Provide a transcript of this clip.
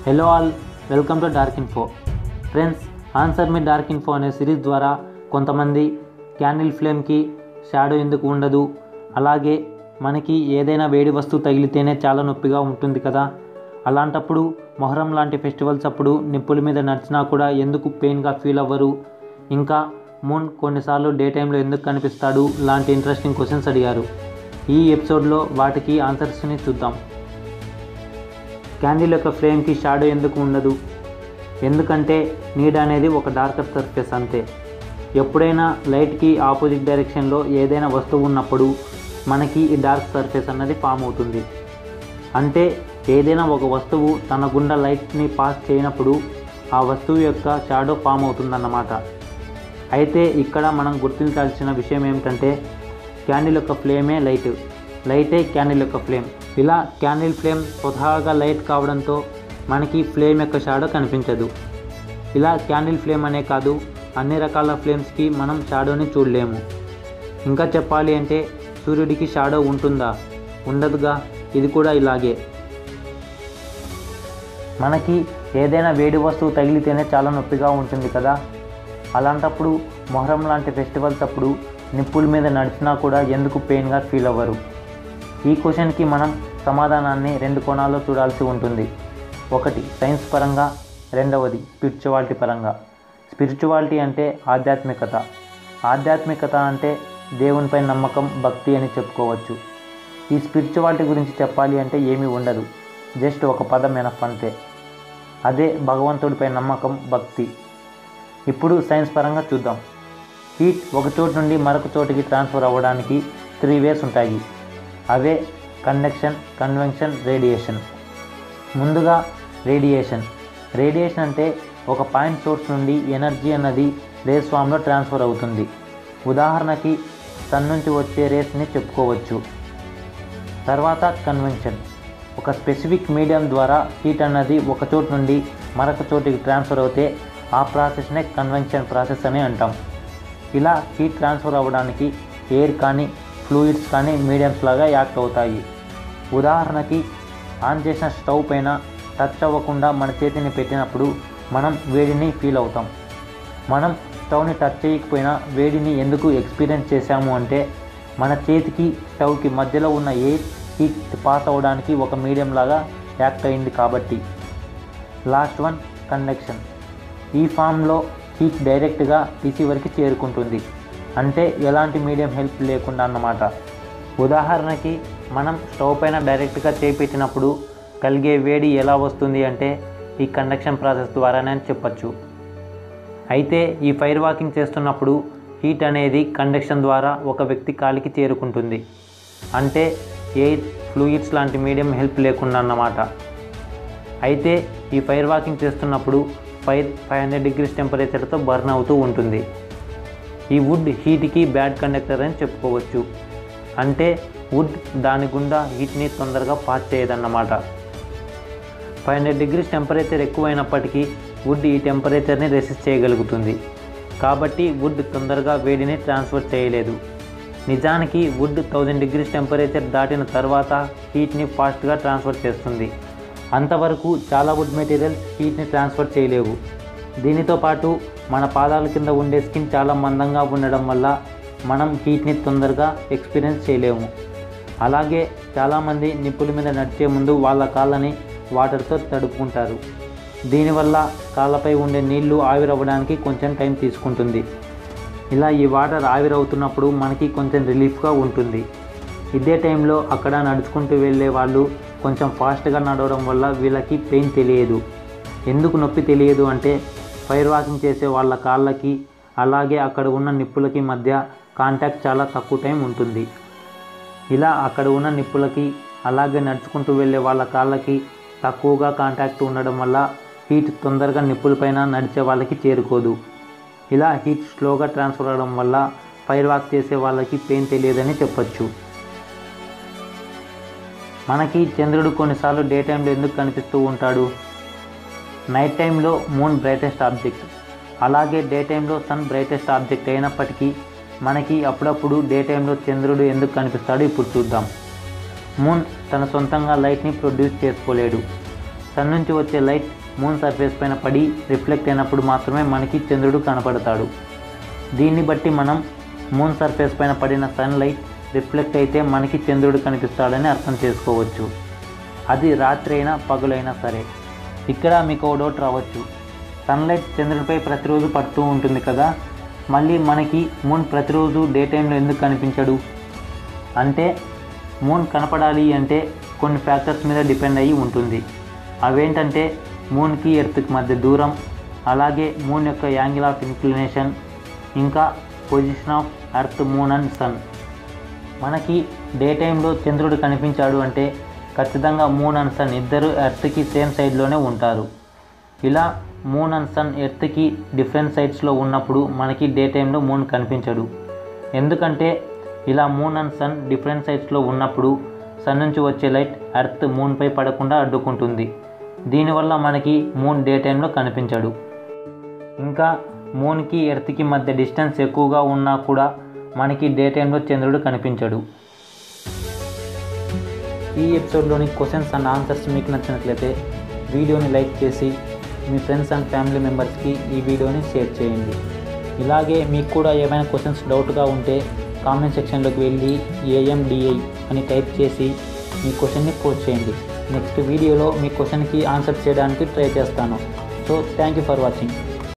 hello all welcome to Dark Info friends answer me Dark Info అనే series ద్వారా కొంతమంది candle ఫ్లేమ్కి shadow ఎందుకు ఉండదు అలాగే మనకి ఏదైనా వేడి వస్తువు తగిలితేనే చాలా నొప్పిగా ఉంటుంది కదా అలాంటప్పుడు మొహరం లాంటి ఫెస్టివల్స్ అప్పుడు నిప్పుల మీద నడిచినా కూడా ఎందుకు పెయిన్గా ఫీల్ అవ్వరు ఇంకా మూన్ కొన్నిసార్లు డే టైంలో ఎందుకు కనిపిస్తాడు లాంటి ఇంట్రెస్టింగ్ క్వశ్చన్స్ అడిగారు ఈ ఎపిసోడ్లో వాటికి ఆన్సర్స్ని చూద్దాం క్యాండిల్ యొక్క ఫ్లేమ్కి షాడో ఎందుకు ఉండదు ఎందుకంటే నీడ అనేది ఒక డార్కర్ సర్ఫేస్ అంతే ఎప్పుడైనా లైట్కి ఆపోజిట్ డైరెక్షన్లో ఏదైనా వస్తువు ఉన్నప్పుడు మనకి ఈ డార్క్ సర్ఫేస్ అన్నది ఫామ్ అవుతుంది అంటే ఏదైనా ఒక వస్తువు తన గుండా లైట్ని పాస్ చేయనప్పుడు ఆ వస్తువు యొక్క షాడో ఫామ్ అవుతుందన్నమాట అయితే ఇక్కడ మనం గుర్తించాల్సిన విషయం ఏమిటంటే క్యాండిల్ యొక్క ఫ్లేమే లైట్ లైటే క్యాండిల్ యొక్క ఫ్లేమ్ ఇలా క్యాండిల్ ఫ్లేమ్ స్వతహాగా లైట్ కావడంతో మనకి ఫ్లేమ్ యొక్క షాడో కనిపించదు ఇలా క్యాండిల్ ఫ్లేమ్ అనే కాదు అన్ని రకాల ఫ్లేమ్స్కి మనం షాడోని చూడలేము ఇంకా చెప్పాలి అంటే సూర్యుడికి షాడో ఉంటుందా ఉండదుగా ఇది కూడా ఇలాగే మనకి ఏదైనా వేడి వస్తువు తగిలితేనే చాలా నొప్పిగా ఉంటుంది కదా అలాంటప్పుడు మొహరం లాంటి ఫెస్టివల్స్ అప్పుడు నిప్పుల మీద నడిచినా కూడా ఎందుకు పెయిన్గా ఫీల్ అవ్వరు ఈ క్వశ్చన్కి మనం సమాధానాన్ని రెండు కోణాల్లో చూడాల్సి ఉంటుంది ఒకటి సైన్స్ పరంగా రెండవది స్పిరిచువాలిటీ పరంగా స్పిరిచువాలిటీ అంటే ఆధ్యాత్మికత ఆధ్యాత్మికత అంటే దేవునిపై నమ్మకం భక్తి అని చెప్పుకోవచ్చు ఈ స్పిరిచువాలిటీ గురించి చెప్పాలి అంటే ఏమీ ఉండదు జస్ట్ ఒక పదం ఎనఫ్ అంతే అదే భగవంతుడిపై నమ్మకం భక్తి ఇప్పుడు సైన్స్ పరంగా చూద్దాం హీట్ ఒక చోటు నుండి మరొక చోటికి ట్రాన్స్ఫర్ అవ్వడానికి త్రీ వేస్ ఉంటాయి అవే కండక్షన్ కన్వెన్షన్ రేడియేషన్ ముందుగా రేడియేషన్ రేడియేషన్ అంటే ఒక పాయింట్ సోర్స్ నుండి ఎనర్జీ అన్నది రేస్ ఫామ్లో ట్రాన్స్ఫర్ అవుతుంది ఉదాహరణకి సన్ నుంచి వచ్చే రేస్ని చెప్పుకోవచ్చు తర్వాత కన్వెన్షన్ ఒక స్పెసిఫిక్ మీడియం ద్వారా హీట్ అన్నది ఒక చోటు నుండి మరొక చోటికి ట్రాన్స్ఫర్ అవుతే ఆ ప్రాసెస్నే కన్వెన్షన్ ప్రాసెస్ అని అంటాం ఇలా హీట్ ట్రాన్స్ఫర్ అవ్వడానికి ఎయిర్ కానీ ఫ్లూయిడ్స్ కానీ మీడియంస్ లాగా యాక్ట్ అవుతాయి ఉదాహరణకి ఆన్ చేసిన స్టవ్ పైన టచ్ అవ్వకుండా మన చేతిని పెట్టినప్పుడు మనం వేడిని ఫీల్ అవుతాం మనం స్టవ్ని టచ్ చేయకపోయినా వేడిని ఎందుకు ఎక్స్పీరియన్స్ చేశాము అంటే మన చేతికి స్టవ్కి మధ్యలో ఉన్న ఎయిర్ హీట్ పాస్ అవ్వడానికి ఒక మీడియం లాగా యాక్ట్ అయింది కాబట్టి లాస్ట్ వన్ కండక్షన్ ఈ ఫామ్లో హీట్ డైరెక్ట్గా రిసీవర్కి చేరుకుంటుంది అంటే ఎలాంటి మీడియం హెల్ప్ లేకుండా అన్నమాట ఉదాహరణకి మనం స్టవ్ పైన డైరెక్ట్గా చేపెట్టినప్పుడు కలిగే వేడి ఎలా వస్తుంది అంటే ఈ కండక్షన్ ప్రాసెస్ ద్వారానే అని చెప్పచ్చు అయితే ఈ ఫైర్ వాకింగ్ చేస్తున్నప్పుడు హీట్ అనేది కండక్షన్ ద్వారా ఒక వ్యక్తి కాలికి చేరుకుంటుంది అంటే ఎయిర్ ఫ్లూయిడ్స్ లాంటి మీడియం హెల్ప్ లేకుండా అన్నమాట అయితే ఈ ఫైర్ వాకింగ్ చేస్తున్నప్పుడు ఫైర్ ఫైవ్ హండ్రెడ్ డిగ్రీస్ టెంపరేచర్తో బర్న్ అవుతూ ఉంటుంది ఈ వుడ్ హీట్కి బ్యాడ్ కండక్టర్ అని చెప్పుకోవచ్చు అంటే వుడ్ దాని గుండా హీట్ని తొందరగా పాస్ చేయదన్నమాట ఫైవ్ హండ్రెడ్ డిగ్రీస్ టెంపరేచర్ ఎక్కువైనప్పటికీ వుడ్ ఈ టెంపరేచర్ని రెసిస్ట్ చేయగలుగుతుంది కాబట్టి వుడ్ తొందరగా వేడిని ట్రాన్స్ఫర్ చేయలేదు నిజానికి వుడ్ థౌజండ్ డిగ్రీస్ టెంపరేచర్ దాటిన తర్వాత హీట్ని ఫాస్ట్గా ట్రాన్స్ఫర్ చేస్తుంది అంతవరకు చాలా వుడ్ మెటీరియల్స్ హీట్ని ట్రాన్స్ఫర్ చేయలేవు దీనితో పాటు మన పాదాల కింద ఉండే స్కిన్ చాలా మందంగా ఉండడం వల్ల మనం హీట్ని తొందరగా ఎక్స్పీరియన్స్ చేయలేము అలాగే చాలామంది నిప్పుల మీద నడిచే ముందు వాళ్ళ కాళ్ళని వాటర్తో తడుపుకుంటారు దీనివల్ల కాళ్ళపై ఉండే నీళ్లు ఆవిరవ్వడానికి కొంచెం టైం తీసుకుంటుంది ఇలా ఈ వాటర్ ఆవిరవుతున్నప్పుడు మనకి కొంచెం రిలీఫ్గా ఉంటుంది ఇదే టైంలో అక్కడ నడుచుకుంటూ వెళ్ళే వాళ్ళు కొంచెం ఫాస్ట్గా నడవడం వల్ల వీళ్ళకి పెయిన్ తెలియదు ఎందుకు నొప్పి తెలియదు అంటే ఫైర్ వాకింగ్ చేసే వాళ్ళ కాళ్ళకి అలాగే అక్కడ ఉన్న నిప్పులకి మధ్య కాంటాక్ట్ చాలా తక్కువ టైం ఉంటుంది ఇలా అక్కడ ఉన్న నిప్పులకి అలాగే నడుచుకుంటూ వెళ్ళే వాళ్ళ కాళ్ళకి తక్కువగా కాంటాక్ట్ ఉండడం వల్ల హీట్ తొందరగా నిప్పులపైన నడిచే వాళ్ళకి చేరుకోదు ఇలా హీట్ స్లోగా ట్రాన్స్ఫర్ అవడం వల్ల ఫైర్ వాక్ చేసే వాళ్ళకి పెయిన్ తెలియదని చెప్పొచ్చు మనకి చంద్రుడు కొన్నిసార్లు డే టైంలో ఎందుకు కనిపిస్తూ ఉంటాడు నైట్ టైంలో మూన్ బ్రైటెస్ట్ ఆబ్జెక్ట్ అలాగే డే టైంలో సన్ బ్రైటెస్ట్ ఆబ్జెక్ట్ అయినప్పటికీ మనకి అప్పుడప్పుడు డే టైంలో చంద్రుడు ఎందుకు కనిపిస్తాడో ఇప్పుడు చూద్దాం మూన్ తన సొంతంగా లైట్ని ప్రొడ్యూస్ చేసుకోలేడు సన్ నుంచి వచ్చే లైట్ మూన్ సర్ఫేస్ పైన పడి రిఫ్లెక్ట్ అయినప్పుడు మాత్రమే మనకి చంద్రుడు కనపడతాడు దీన్ని బట్టి మనం మూన్ సర్ఫేస్ పైన పడిన సన్లైట్ రిఫ్లెక్ట్ అయితే మనకి చంద్రుడు కనిపిస్తాడని అర్థం చేసుకోవచ్చు అది రాత్రి అయినా పగులైనా సరే ఇక్కడ మీకు ఓ డౌట్ రావచ్చు సన్లైట్ చంద్రుడిపై ప్రతిరోజు పడుతూ ఉంటుంది కదా మళ్ళీ మనకి మూన్ ప్రతిరోజు డే టైంలో ఎందుకు కనిపించడు అంటే మూన్ కనపడాలి అంటే కొన్ని ఫ్యాక్టర్స్ మీద డిపెండ్ అయ్యి ఉంటుంది అవేంటంటే మూన్కి ఎర్త్కి మధ్య దూరం అలాగే మూన్ యొక్క యాంగిల్ ఆఫ్ ఇన్క్లినేషన్ ఇంకా position of earth moon and sun మనకి డే టైంలో చంద్రుడు కనిపించాడు అంటే ఖచ్చితంగా మూన్ అండ్ సన్ ఇద్దరు ఎర్త్కి సేమ్ సైడ్లోనే ఉంటారు ఇలా మూన్ అండ్ సన్ ఎర్త్కి డిఫరెంట్ సైడ్స్లో ఉన్నప్పుడు మనకి డే టైంలో మూన్ కనిపించడు ఎందుకంటే ఇలా మూన్ అండ్ సన్ డిఫరెంట్ సైడ్స్లో ఉన్నప్పుడు సన్ నుంచి వచ్చే లైట్ ఎర్త్ మూన్పై పడకుండా అడ్డుకుంటుంది దీనివల్ల మనకి మూన్ డే టైంలో కనిపించడు ఇంకా మూన్కి ఎర్త్కి మధ్య డిస్టెన్స్ ఎక్కువగా ఉన్నా కూడా మనకి డే టైంలో చంద్రుడు కనిపించడు ఈ ఎపిసోడ్లోని క్వశ్చన్స్ అండ్ ఆన్సర్స్ మీకు నచ్చినట్లయితే వీడియోని లైక్ చేసి మీ ఫ్రెండ్స్ అండ్ ఫ్యామిలీ మెంబర్స్కి ఈ వీడియోని షేర్ చేయండి ఇలాగే మీకు కూడా ఏమైనా క్వశ్చన్స్ డౌట్గా ఉంటే కామెంట్ సెక్షన్లోకి వెళ్ళి ఏఎండిఐ అని టైప్ చేసి మీ క్వశ్చన్ని పోస్ట్ చేయండి నెక్స్ట్ వీడియోలో మీ క్వశ్చన్కి ఆన్సర్ చేయడానికి ట్రై చేస్తాను so thank you for watching